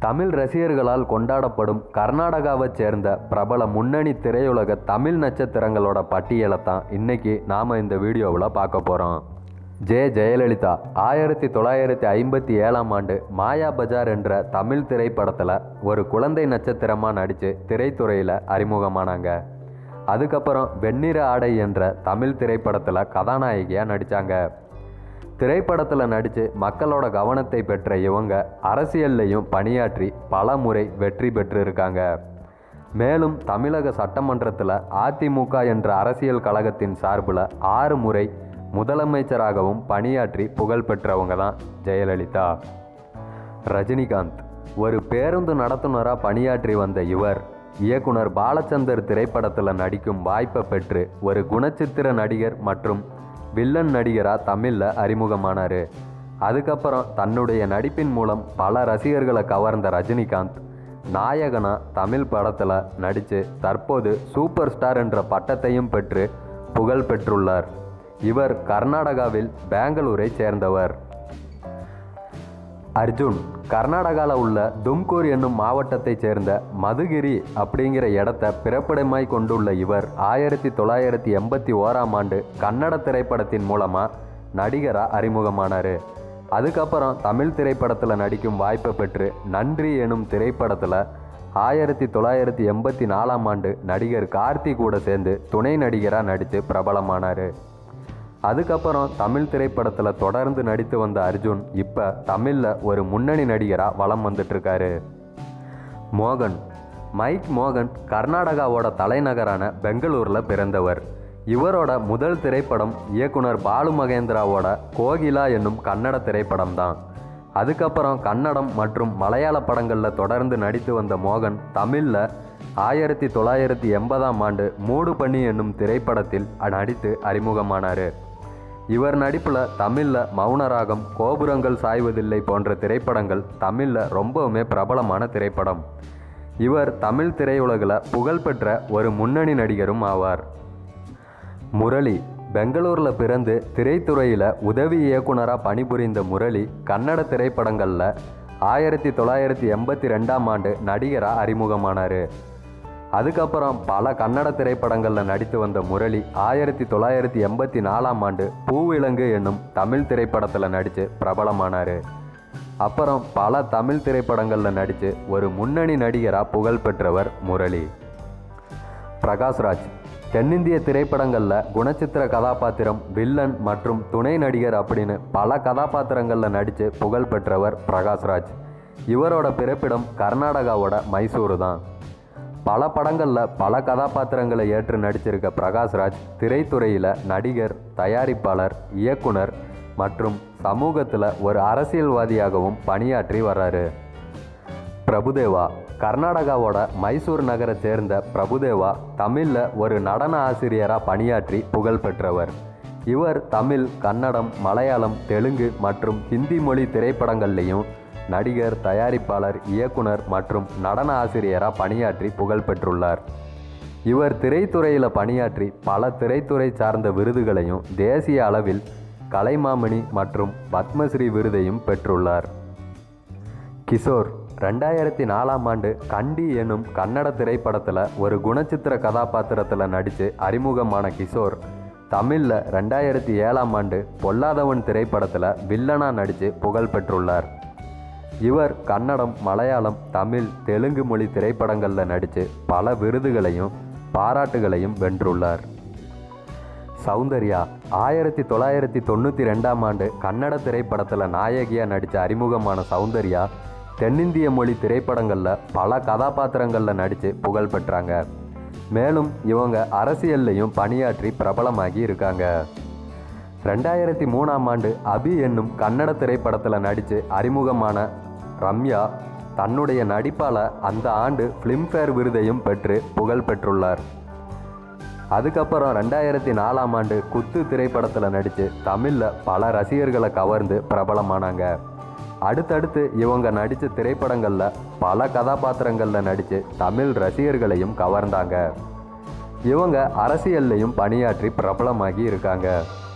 தமிழ் ரசிகர்களால் கொண்டாடப்படும் கர்நாடகாவைச் சேர்ந்த பிரபல முன்னணி திரையுலக தமிழ் நட்சத்திரங்களோட பட்டியலை தான் இன்னைக்கு நாம் இந்த வீடியோவில் பார்க்க போகிறோம் ஜெ ஜெயலலிதா ஆயிரத்தி தொள்ளாயிரத்தி ஐம்பத்தி ஏழாம் ஆண்டு மாயா பஜார் என்ற தமிழ் திரைப்படத்தில் ஒரு குழந்தை நட்சத்திரமாக நடித்து திரைத்துறையில் அறிமுகமானாங்க அதுக்கப்புறம் வெண்ணிற ஆடை என்ற தமிழ் திரைப்படத்தில் கதாநாயகியாக நடித்தாங்க திரைப்படத்தில் நடித்து மக்களோட கவனத்தை பெற்ற இவங்க அரசியல்லையும் பணியாற்றி பல முறை வெற்றி பெற்றிருக்காங்க மேலும் தமிழக சட்டமன்றத்தில் அதிமுக என்ற அரசியல் கழகத்தின் சார்பில் ஆறு முறை முதலமைச்சராகவும் பணியாற்றி புகழ் பெற்றவங்க தான் ஜெயலலிதா ரஜினிகாந்த் ஒரு பேருந்து நடத்துனராக பணியாற்றி வந்த இவர் இயக்குனர் பாலச்சந்தர் திரைப்படத்தில் நடிக்கும் வாய்ப்பை பெற்று ஒரு குணச்சித்திர நடிகர் மற்றும் வில்லன் நடிகராக தமிழில் அறிமுகமானார் அதுக்கப்புறம் தன்னுடைய நடிப்பின் மூலம் பல ரசிகர்களை கவர்ந்த ரஜினிகாந்த் நாயகனா தமிழ் படத்தில் நடித்து தற்போது சூப்பர் ஸ்டார் என்ற பட்டத்தையும் பெற்று புகழ் பெற்றுள்ளார் இவர் கர்நாடகாவில் பெங்களூரை சேர்ந்தவர் அர்ஜுன் கர்நாடகாவில் உள்ள தும்கூர் என்னும் மாவட்டத்தைச் சேர்ந்த மதுகிரி அப்படிங்கிற இடத்த பிறப்பிடமாய் கொண்டுள்ள இவர் ஆயிரத்தி தொள்ளாயிரத்தி எண்பத்தி ஓராம் ஆண்டு கன்னட திரைப்படத்தின் மூலமாக நடிகராக அறிமுகமானார் அதுக்கப்புறம் தமிழ் திரைப்படத்தில் நடிக்கும் வாய்ப்பை பெற்று நன்றி எனும் திரைப்படத்தில் ஆயிரத்தி தொள்ளாயிரத்தி எண்பத்தி நாலாம் ஆண்டு நடிகர் கார்த்தி கூட சேர்ந்து துணை நடிகராக நடித்து பிரபலமானார் அதுக்கப்புறம் தமிழ் திரைப்படத்தில் தொடர்ந்து நடித்து வந்த அர்ஜுன் இப்போ தமிழில் ஒரு முன்னணி நடிகராக வலம் வந்துட்டுருக்காரு மோகன் மைக் மோகன் கர்நாடகாவோட தலைநகரான பெங்களூரில் பிறந்தவர் இவரோட முதல் திரைப்படம் இயக்குனர் பாலு மகேந்திராவோட கோகிலா என்னும் கன்னட திரைப்படம் தான் அதுக்கப்புறம் கன்னடம் மற்றும் மலையாள படங்களில் தொடர்ந்து நடித்து வந்த மோகன் தமிழில் ஆயிரத்தி தொள்ளாயிரத்தி எண்பதாம் ஆண்டு மூடு பண்ணி என்னும் திரைப்படத்தில் நடித்து அறிமுகமானார் இவர் நடிப்பில் தமிழில் மௌனராகம் கோபுரங்கள் சாய்வதில்லை போன்ற திரைப்படங்கள் தமிழில் ரொம்பவுமே பிரபலமான திரைப்படம் இவர் தமிழ் திரையுலகில் புகழ்பெற்ற ஒரு முன்னணி நடிகரும் ஆவார் முரளி பெங்களூரில் பிறந்து திரைத்துறையில் உதவி இயக்குனராக பணிபுரிந்த முரளி கன்னட திரைப்படங்களில் ஆயிரத்தி தொள்ளாயிரத்தி எண்பத்தி ரெண்டாம் ஆண்டு நடிகராக அறிமுகமானார் அதுக்கப்புறம் பல கன்னட திரைப்படங்களில் நடித்து வந்த முரளி ஆயிரத்தி தொள்ளாயிரத்தி எண்பத்தி நாலாம் ஆண்டு பூவிலங்கு என்னும் தமிழ் திரைப்படத்தில் நடித்து பிரபலமானார் அப்புறம் பல தமிழ் திரைப்படங்களில் நடித்து ஒரு முன்னணி நடிகராக புகழ் பெற்றவர் முரளி பிரகாஷ்ராஜ் தென்னிந்திய திரைப்படங்களில் குணச்சித்திர கதாபாத்திரம் வில்லன் மற்றும் துணை நடிகர் அப்படின்னு பல கதாபாத்திரங்களில் நடித்து புகழ் பெற்றவர் பிரகாஷ்ராஜ் இவரோட பிறப்பிடம் கர்நாடகாவோட மைசூரு தான் பல படங்களில் பல கதாபாத்திரங்களை ஏற்று நடிச்சிருக்க பிரகாஷ்ராஜ் திரைத்துறையில் நடிகர் தயாரிப்பாளர் இயக்குனர் மற்றும் சமூகத்தில் ஒரு அரசியல்வாதியாகவும் பணியாற்றி வர்றாரு பிரபுதேவா கர்நாடகாவோட மைசூர் நகரை சேர்ந்த பிரபுதேவா தமிழில் ஒரு நடன ஆசிரியராக பணியாற்றி புகழ் பெற்றவர் இவர் தமிழ் கன்னடம் மலையாளம் தெலுங்கு மற்றும் ஹிந்தி மொழி திரைப்படங்கள்லையும் நடிகர் தயாரிப்பாளர் இயக்குனர் மற்றும் நடன ஆசிரியராக பணியாற்றி புகழ் பெற்றுள்ளார் இவர் திரைத்துறையில் பணியாற்றி பல திரைத்துறை சார்ந்த விருதுகளையும் தேசிய அளவில் கலைமாமணி மற்றும் பத்மஸ்ரீ விருதையும் பெற்றுள்ளார் கிஷோர் ரெண்டாயிரத்தி நாலாம் ஆண்டு கண்டி எனும் கன்னட திரைப்படத்தில் ஒரு குணச்சித்திர கதாபாத்திரத்தில் நடித்து அறிமுகமான கிஷோர் தமிழில் ரெண்டாயிரத்தி ஏழாம் ஆண்டு பொல்லாதவன் திரைப்படத்தில் வில்லனா நடித்து புகழ் பெற்றுள்ளார் இவர் கன்னடம் மலையாளம் தமிழ் தெலுங்கு மொழி திரைப்படங்களில் நடித்து பல விருதுகளையும் பாராட்டுகளையும் வென்றுள்ளார் சௌந்தர்யா ஆயிரத்தி தொள்ளாயிரத்தி தொண்ணூற்றி ரெண்டாம் ஆண்டு கன்னட திரைப்படத்தில் நாயகியாக நடித்த அறிமுகமான சௌந்தர்யா தென்னிந்திய மொழி திரைப்படங்களில் பல கதாபாத்திரங்களில் நடித்து புகழ் பெற்றாங்க மேலும் இவங்க அரசியல்லையும் பணியாற்றி பிரபலமாகி இருக்காங்க ரெண்டாயிரத்தி மூணாம் ஆண்டு அபி என்னும் கன்னட திரைப்படத்தில் நடித்து அறிமுகமான ரம்யா தன்னுடைய நடிப்பால் அந்த ஆண்டு ஃபிலிம்ஃபேர் விருதையும் பெற்று புகழ் பெற்றுள்ளார் அதுக்கப்புறம் ரெண்டாயிரத்தி நாலாம் ஆண்டு குத்து திரைப்படத்தில் நடித்து தமிழில் பல ரசிகர்களை கவர்ந்து பிரபலமானாங்க அடுத்தடுத்து இவங்க நடித்த திரைப்படங்களில் பல கதாபாத்திரங்களில் நடித்து தமிழ் ரசிகர்களையும் கவர்ந்தாங்க இவங்க அரசியல்லையும் பணியாற்றி பிரபலமாகி இருக்காங்க